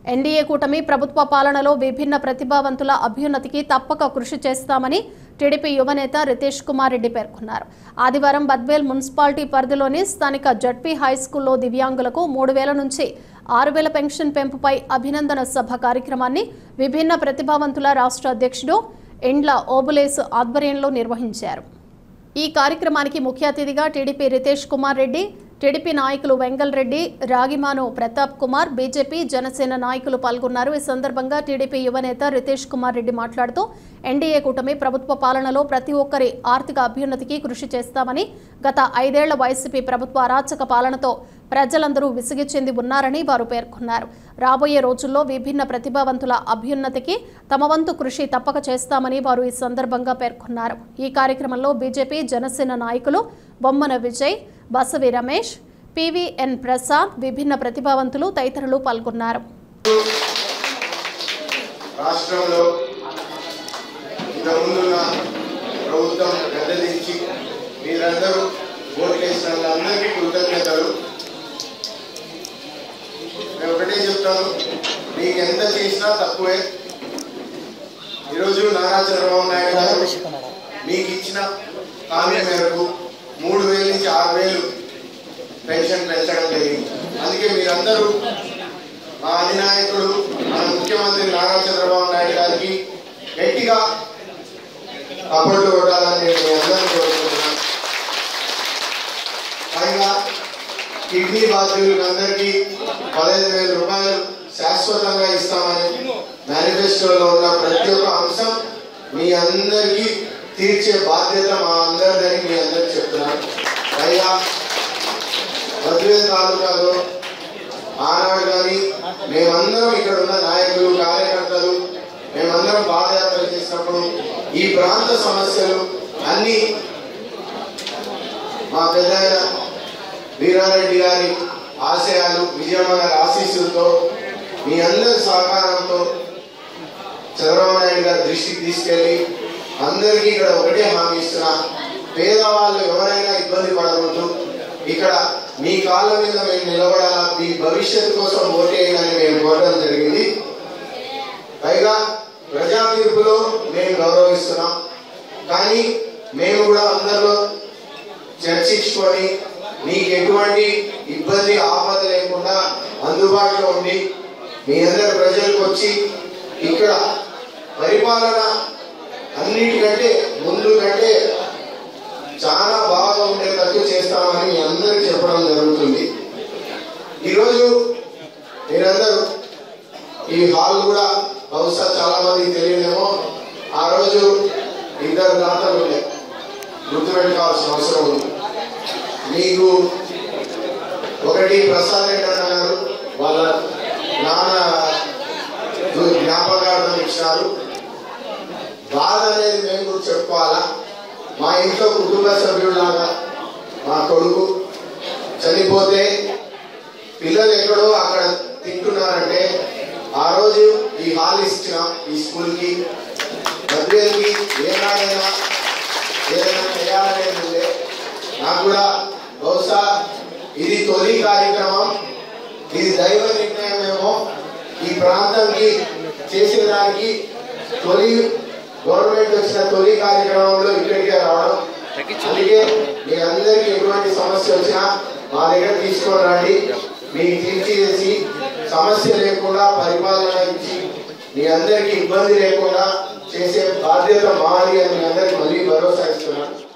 NDA కూటమి ప్రభుత్వ పాలనలో విభిన్న ప్రతిభావంతుల అభ్యున్నతికి తప్పక కృషి చేస్తామని టీడీపీ యువనేత రితేష్ కుమార్ రెడ్డి పేర్కొన్నారు ఆదివారం బద్వేల్ మున్సిపాలిటీ పరిధిలోని స్థానిక జడ్పీ హై స్కూల్లో దివ్యాంగులకు మూడు వేల నుంచి ఆరు వేల పెన్షన్ పెంపుపై అభినందన సభ కార్యక్రమాన్ని విభిన్న ప్రతిభావంతుల రాష్ట్ర అధ్యక్షుడు ఎండ్ల ఓబులేసు ఆధ్వర్యంలో నిర్వహించారు ఈ కార్యక్రమానికి ముఖ్య అతిథిగా టీడీపీ రితేష్ కుమార్ రెడ్డి టీడీపీ నాయకులు వెంగల్ రెడ్డి రాగిమాను ప్రతాప్ కుమార్ బీజేపీ జనసేన నాయకులు పాల్గొన్నారు ఈ సందర్భంగా టీడీపీ యువనేత రితేష్ కుమార్ రెడ్డి మాట్లాడుతూ ఎన్డీఏ కూటమి ప్రభుత్వ పాలనలో ప్రతి ఒక్కరి ఆర్థిక అభ్యున్నతికి కృషి చేస్తామని గత ఐదేళ్ల వైసీపీ ప్రభుత్వ అరాచక పాలనతో ప్రజలందరూ విసిగి చెంది ఉన్నారని వారు పేర్కొన్నారు రాబోయే రోజుల్లో విభిన్న ప్రతిభావంతుల అభ్యున్నతికి తమ వంతు కృషి తప్పక చేస్తామని వారు ఈ సందర్భంగా పేర్కొన్నారు ఈ కార్యక్రమంలో బీజేపీ జనసేన నాయకులు బొమ్మన విజయ్ బసవి రమేష్ పివిఎన్ ప్రసాద్ విభిన్న ప్రతిభావంతులు తదితరులు పాల్గొన్నారు రాష్ట్రంలో ఇంతకుముందున్న ప్రభుత్వం గద్దెదించి మీరందరూ ఓట్లేసిన వాళ్ళందరికీ కృతజ్ఞతలు నేను ఒకటే చెప్తాను మీకు ఎంత చేసినా తక్కువే ఈరోజు నారా చంద్రబాబు నాయుడు గారు మీకు ఇచ్చిన హామీ మేరకు మూడు వేల నుంచి ఆరు వేలు పెన్షన్ పెంచడం జరిగింది అందుకే మీరందరూ మా అధినాయకుడు మన ముఖ్యమంత్రి నారా చంద్రబాబు నాయుడు గారికి గట్టిగా అప్పట్లో కొట్టాలని నేను మీ అందరినీ కోరుకుంటున్నాను పైగా కిడ్నీ బాధ్యులందరికీ పదహైదు వేల రూపాయలు శాశ్వతంగా ఇస్తామని మేనిఫెస్టోలో ఉన్న ప్రతి ఒక్క అంశం మీ అందరికీ తీర్చే బాధ్యత మా అందరిదని మీ అందరికి చెప్తున్నాను పైగా బద్వేల్ తాలూకాలో ఆనాడు కానీ మేమందరం ఇక్కడ ఉన్న నాయకులు కార్యకర్తలు మేమందరం పాదయాత్ర చేసినప్పుడు ఈ ప్రాంత సమస్యలు అన్ని మా పెద్ద వీరారెడ్డి గారి ఆశయాలు విజయమ్మ గారి ఆశీస్సులతో మీ అందరి సహకారంతో చంద్రబాబు నాయుడు గారి దృష్టికి తీసుకెళ్లి అందరికీ ఇక్కడ ఒకటే హామీ ఇస్తున్నా పేదవాళ్ళు ఎవరైనా ఇబ్బంది పడకూడదు ఇక్కడ మీ కాళ్ళ మీద మేము నిలబడాలా మీ భవిష్యత్తు కోసం ఓటేయాలని మేము కోరడం జరిగింది పైగా ప్రజా తీర్పులో మేము గౌరవిస్తున్నాం కానీ మేము కూడా అందరిలో చర్చించుకొని మీకు ఎటువంటి ఇబ్బంది ఆపద లేకుండా అందుబాటులో ఉండి మీ అందరి ప్రజలకు వచ్చి ఇక్కడ పరిపాలన అన్నిటికంటే ముందు కంటే చాలా బాగా ఉండేటట్టు చేస్తామని మీ అందరికి చెప్పడం జరుగుతుంది ఈరోజు మీరందరూ ఈ హాల్ కూడా బహుశా చాలా మందికి తెలియదేమో ఆ రోజు ఇద్దరు దాతలు ఉండే గుర్తుపెట్టుకోవాల్సిన అవసరం ఉంది మీకు ఒకటి ప్రసాద్ రెడ్డి అన్న గారు వాళ్ళ నాన్న జ్ఞాపకార్థం ఇచ్చినారు బాధ అనేది మేము కూడా చెప్పుకోవాలా మా ఇంట్లో కుటుంబ సభ్యుల్లాగా మా కొడుకు చనిపోతే పిల్లలు ఎక్కడో అక్కడ తింటున్నారంటే ఆ రోజు ఈ హాల్ ఇచ్చిన ఈ స్కూల్కి బద్వేల్కి ఏనాడైనా ఏదైనా చేయాలనేది ఉండే నాకు కూడా బహుశా ఇది తొలి కార్యక్రమం ఇది దైవ నిర్ణయం ఏమో ఈ ప్రాంతంకి చేసిన దానికి తొలి గవర్నమెంట్ వచ్చిన తొలి కార్యక్రమంలో ఇక్కడికే రావడం అందుకే మీ అందరికీ ఎటువంటి సమస్య వచ్చినా మా దగ్గర తీసుకొని రండి మీకు తీర్చిదేసి సమస్య లేకుండా పరిపాలన ఇచ్చి మీ అందరికీ ఇబ్బంది లేకుండా చేసే బాధ్యత మాది అని మీ అందరికీ మళ్ళీ భరోసా ఇస్తున్నాను